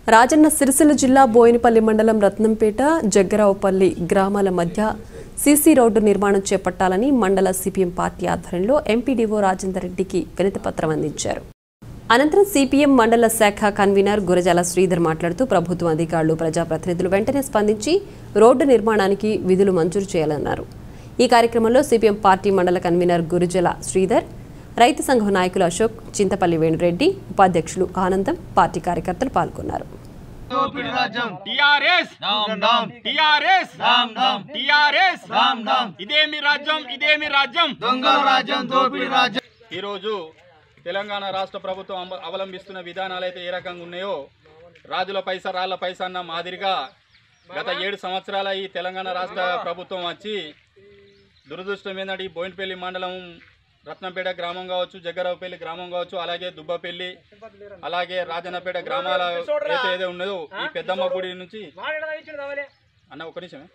రాజన్న సిరిసిల్ల జిల్లా బోయినపల్లి మండలం రత్నంపేట జగ్గరావుపల్లి గ్రామాల మధ్య సీసీ రోడ్డు నిర్మాణం చేపట్టాలని మండల సిపిఎం పార్టీ ఆధ్వర్యంలో ఎంపీడీఓ రాజేందర్ రెడ్డికి వినతిపత్రం అందించారు అనంతరం సిపిఎం మండల శాఖ కన్వీనర్ గురజాల శ్రీధర్ మాట్లాడుతూ ప్రభుత్వం అధికారులు ప్రజాప్రతినిధులు వెంటనే స్పందించి రోడ్డు నిర్మాణానికి విధులు మంజూరు చేయాలన్నారు ఈ కార్యక్రమంలో సిపిఎం పార్టీ మండల కన్వీనర్ గురుజల శ్రీధర్ రైతు సంఘం నాయకులు అశోక్ చింతపల్లి వేణురెడ్డి ఉపాధ్యక్షులు ఆనందం పార్టీ కార్యకర్తలు పాల్గొన్నారు దోపిడి రాజ్యం TRS down down TRS down down TRS down down ఇదేమి రాజ్యం ఇదేమి రాజ్యం దొంగ రాజ్యం దోపిడి రాజ్యం ఈరోజు తెలంగాణ రాష్ట్ర ప్రభుత్వం అమ- అవలంబిస్తున్న విధానాలు అయితే ఏ రకంగా ఉన్నాయో రాజుల పైసా రాళ్ల పైసా అన్న మాదిరిగా గత ఏడు సంవత్సరాల ఈ తెలంగాణ రాష్ట్ర ప్రభుత్వం వచ్చి దురదృష్టం ఏంటంటే ఈ బోయినపల్లి మండలం రత్నంపేట గ్రామం కావచ్చు జగ్గరావుపల్లి గ్రామం కావచ్చు అలాగే దుబ్బపల్లి అలాగే రాజన్నపేట గ్రామాల అయితే ఏదో ఉన్నదో ఈ పెద్దమ్మ గుడి నుంచి అన్న ఒక నిమిషమే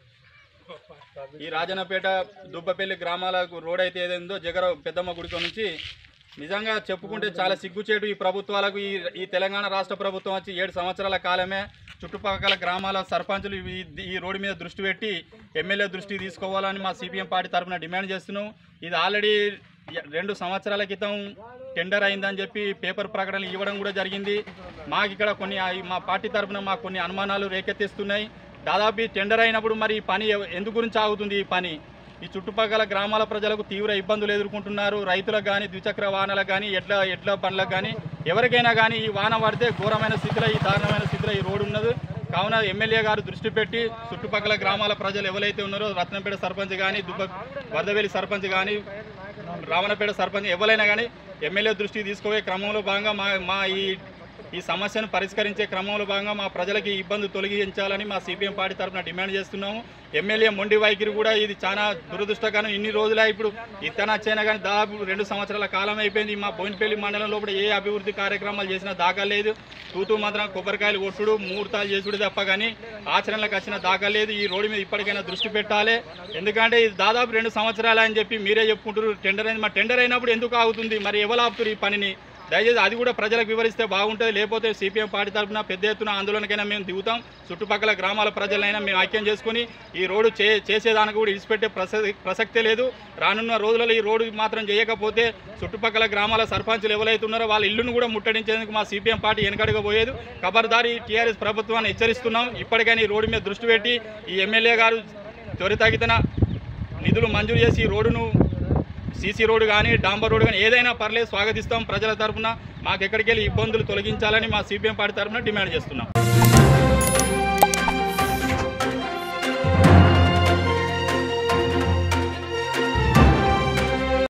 ఈ రాజన్నపేట దుబ్బపల్లి గ్రామాలకు రోడ్ అయితే ఏదైందో జగర పెద్దమ్మ గుడితో నుంచి నిజంగా చెప్పుకుంటే చాలా సిగ్గుచేటు ఈ ప్రభుత్వాలకు ఈ ఈ తెలంగాణ రాష్ట్ర ప్రభుత్వం వచ్చి ఏడు సంవత్సరాల కాలమే చుట్టుపక్కల గ్రామాల సర్పంచులు ఈ ఈ రోడ్డు మీద దృష్టి పెట్టి ఎమ్మెల్యే దృష్టి తీసుకోవాలని మా సిపిఎం పార్టీ తరఫున డిమాండ్ చేస్తున్నాం ఇది ఆల్రెడీ రెండు సంవత్సరాల క్రితం టెండర్ అయిందని చెప్పి పేపర్ ప్రకటనలు ఇవ్వడం కూడా జరిగింది మాకు ఇక్కడ కొన్ని ఆ- మా పార్టీ తరఫున మాకు కొన్ని అనుమానాలు రేకెత్తిస్తున్నాయి దాదాపు ఈ టెండర్ అయినప్పుడు మరి ఈ పని ఎవ- ఎందు గురించి ఆగుతుంది ఈ పని ఈ చుట్టుపక్కల గ్రామాల ప్రజలకు తీవ్ర ఇబ్బందులు ఎదుర్కొంటున్నారు రైతులకు కానీ ద్విచక్ర వాహనాలకు కానీ ఎడ్ల ఎడ్ల బండ్లకు కానీ ఎవరికైనా కానీ ఈ వాన పడితే ఘోరమైన స్థితిలో ఈ దారుణమైన స్థితిలో ఈ రోడ్డు ఉన్నది కావున ఎమ్మెల్యే గారు దృష్టి పెట్టి చుట్టుపక్కల గ్రామాల ప్రజలు ఎవరైతే ఉన్నారో రత్నంపేట సర్పంచ్ కానీ దుబ్బ వరదవేలి సర్పంచ్ కానీ రావణపేట సర్పంచ్ ఎవరైనా కానీ ఎమ్మెల్యే దృష్టికి తీసుకుపోయే క్రమంలో భాగంగా మా మా ఈ ఈ సమస్యను పరిష్కరించే క్రమంలో భాగంగా మా ప్రజలకి ఈ ఇబ్బంది తొలగించాలని మా సిపిఎం పార్టీ తరఫున డిమాండ్ చేస్తున్నాము ఎమ్మెల్యే మొండి వైఖరి కూడా ఇది చాలా దురదృష్టకరం ఇన్ని రోజులే ఇప్పుడు ఇతనచ్చైనా కానీ దాదాపు రెండు సంవత్సరాల కాలం అయిపోయింది మా బోయినపల్లి మండలంలో కూడా ఏ అభివృద్ధి కార్యక్రమాలు చేసినా దాఖలు లేదు తూతూ మాత్రం కొబ్బరికాయలు కొట్టుడు ముహూర్తాలు చేసుడు తప్ప కానీ ఆచరణలకు వచ్చిన దాఖలు లేదు ఈ రోడ్డు మీద ఇప్పటికైనా దృష్టి పెట్టాలి ఎందుకంటే ఇది దాదాపు రెండు సంవత్సరాలు అని చెప్పి మీరే చెప్పుకుంటారు టెండర్ అయింది మరి టెండర్ అయినప్పుడు ఎందుకు ఆగుతుంది మరి ఎవరు ఆపుతారు ఈ పనిని దయచేసి అది కూడా ప్రజలకు వివరిస్తే బాగుంటుంది లేకపోతే సిపిఎం పార్టీ తరఫున పెద్ద ఎత్తున ఆందోళనకైనా మేము దిగుతాం చుట్టుపక్కల గ్రామాల ప్రజలైనా మేము ఐక్యం చేసుకుని ఈ రోడ్డు చే చేసేదానికి కూడా ఇడిచిపెట్టే ప్రసక్తి ప్రసక్తే లేదు రానున్న రోజులలో ఈ రోడ్డు మాత్రం చేయకపోతే చుట్టుపక్కల గ్రామాల సర్పంచులు ఎవరైతే ఉన్నారో వాళ్ళ ఇల్లును కూడా ముట్టడించేందుకు మా సిపిఎం పార్టీ వెనకడుగా పోయేది ఖబర్దారి టీఆర్ఎస్ ప్రభుత్వాన్ని హెచ్చరిస్తున్నాం ఇప్పటికైనా ఈ రోడ్డు మీద దృష్టి పెట్టి ఈ ఎమ్మెల్యే గారు త్వరితగితన నిధులు మంజూరు చేసి ఈ రోడ్డును సీసీ రోడ్డు కానీ డాంబర్ రోడ్డు కానీ ఏదైనా పర్లేదు స్వాగతిస్తాం ప్రజల తరఫున మాకు ఎక్కడికి వెళ్ళి ఇబ్బందులు తొలగించాలని మా సిపిఎం పార్టీ తరఫున డిమాండ్ చేస్తున్నాం